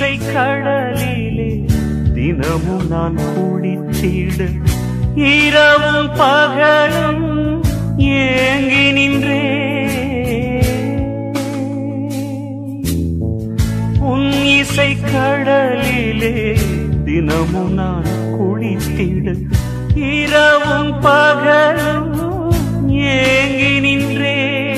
இசை கடலிலே தினமும் நான் குளித்திட இரவும் பகலும் ஏங்கி நின்றே உன் இசை கடலிலே தினமும் நான் குளித்திட இரவும் பகலும் ஏங்கி நின்றே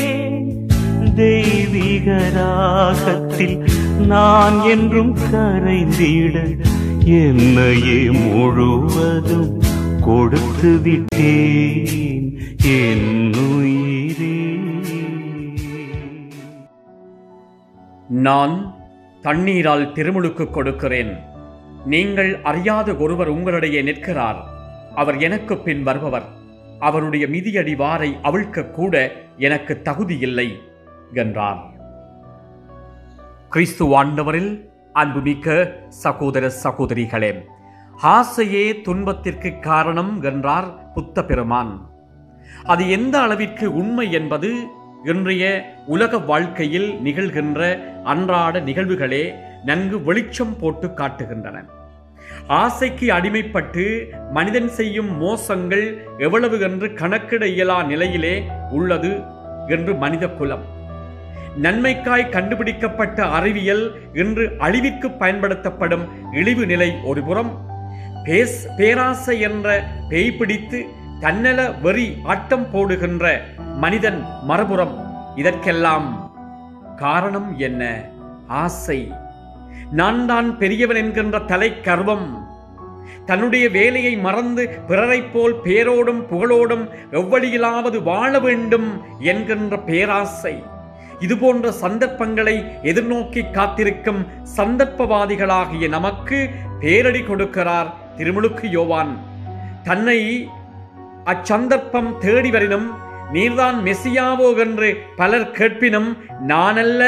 தெய்வீக ராகத்தில் நான் என்றும் கரைந்திட என்னையே முழுவதும் கொடுத்து விட்டேன் என் உயிரே நான் தண்ணீரால் திருமுழுக்கு கொடுக்கிறேன் நீங்கள் அறியாத ஒருவர் உங்களிடையே நிற்கிறார் அவர் எனக்கு பின் வருபவர் அவருடைய மிதியடி வாரை அவிழ்க்க கூட எனக்கு தகுதி இல்லை என்றார் கிறிஸ்து ஆண்டவரில் அன்புமிக்க சகோதர சகோதரிகளே ஆசையே துன்பத்திற்கு காரணம் என்றார் புத்த பெருமான் அது எந்த அளவிற்கு உண்மை என்பது இன்றைய உலக வாழ்க்கையில் நிகழ்கின்ற அன்றாட நிகழ்வுகளே நன்கு வெளிச்சம் போட்டு காட்டுகின்றன ஆசைக்கு அடிமைப்பட்டு மனிதன் செய்யும் மோசங்கள் எவ்வளவு என்று கணக்கிட இயலா நிலையிலே உள்ளது என்று மனித குலம் நன்மைக்காய் கண்டுபிடிக்கப்பட்ட அறிவியல் இன்று அழிவிற்கு பயன்படுத்தப்படும் இழிவு நிலை ஒருபுறம் பேஸ் பேராசை என்ற பேய் பிடித்து தன்னல வெறி ஆட்டம் போடுகின்ற மனிதன் மறுபுறம் இதற்கெல்லாம் காரணம் என்ன ஆசை நான் தான் பெரியவன் என்கின்ற தலை கர்வம் தன்னுடைய வேலையை மறந்து பிறரைப் போல் பேரோடும் புகழோடும் எவ்வழியிலாவது வாழ வேண்டும் என்கின்ற பேராசை இதுபோன்ற சந்தர்ப்பங்களை எதிர்நோக்கி காத்திருக்கும் சந்தர்ப்பவாதிகளாகிய நமக்கு பேரடி கொடுக்கிறார் திருமுழுக்கு யோவான் தன்னை அச்சந்தர்ப்பம் தேடி வரினும் நீர்தான் மெசியாவோ என்று பலர் கேட்பினும் நானல்ல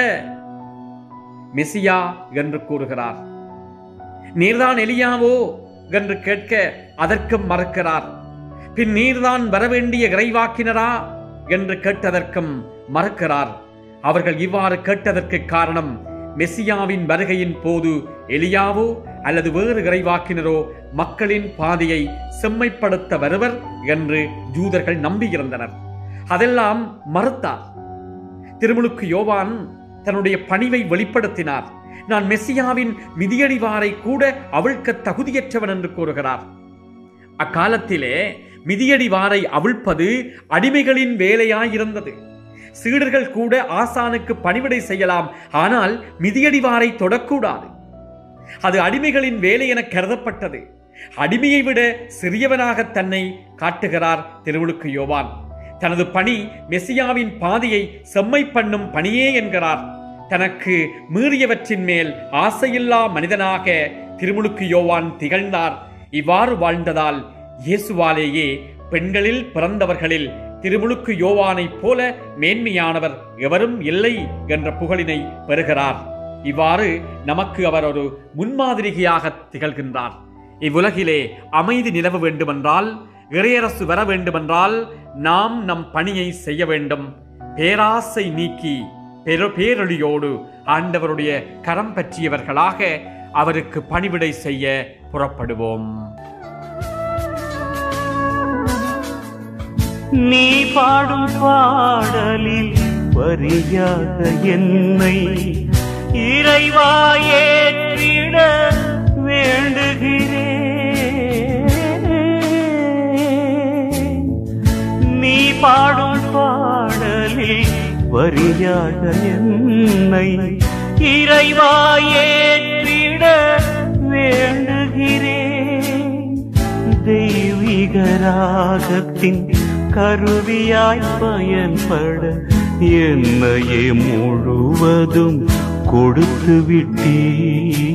மெசியா என்று கூறுகிறார் நீர்தான் எலியாவோ என்று கேட்க அதற்கும் மறுக்கிறார் பின் நீர்தான் வரவேண்டிய இறைவாக்கினரா என்று கேட்டதற்கும் மறுக்கிறார் அவர்கள் இவ்வாறு கேட்டதற்கு காரணம் மெசியாவின் வருகையின் போது எலியாவோ அல்லது வேறு இறைவாக்கினரோ மக்களின் பாதையை செம்மைப்படுத்த வருவர் என்று ஜூதர்கள் நம்பியிருந்தனர் அதெல்லாம் மறுத்தார் திருமுழுக்கு யோவான் தன்னுடைய பணிவை வெளிப்படுத்தினார் நான் மெஸ்ஸியாவின் மிதியடிவாரை கூட அவிழ்க்க தகுதியற்றவன் என்று கூறுகிறார் அக்காலத்திலே மிதியடிவாரை அவிழ்ப்பது அடிமைகளின் வேலையாயிருந்தது சீடர்கள் கூட ஆசானுக்கு பணிவிடை செய்யலாம் ஆனால் மிதியடிவாரை தொடக்கூடாது அது அடிமைகளின் வேலை என கருதப்பட்டது அடிமையை விட சிறியவனாக தன்னை காட்டுகிறார் திருமுழுக்கு யோவான் தனது பணி மெசியாவின் பாதையை செம்மை பண்ணும் பணியே என்கிறார் தனக்கு மீறியவற்றின் மேல் ஆசையில்லா மனிதனாக திருமுழுக்கு யோவான் திகழ்ந்தார் இவ்வாறு வாழ்ந்ததால் இயேசுவாலேயே பெண்களில் பிறந்தவர்களில் திருமுழுக்கு யோவானைப் போல மேன்மையானவர் எவரும் இல்லை என்ற புகழினை பெறுகிறார் இவ்வாறு நமக்கு அவர் ஒரு முன்மாதிரியாக திகழ்கின்றார் இவ்வுலகிலே அமைதி நிலவ வேண்டுமென்றால் இறையரசு வர வேண்டுமென்றால் நாம் நம் பணியை செய்ய வேண்டும் பேராசை நீக்கி பெரு பேரொழியோடு ஆண்டவருடைய கரம் பற்றியவர்களாக அவருக்கு பணிவிடை செய்ய புறப்படுவோம் நீ பாடும் பாடலில் வரியாக என்னை இறைவா ஏற்றிட வேண்டுகிறேன் நீ பாடும் பாடலில் வரியாக என்னை இறைவா ஏற்றிட வேண்டுகிறேன் தெய்வீக ராகத்தின் கருவியாய் பயன்பட என்னையே முழுவதும் கொடுத்து விட்டீ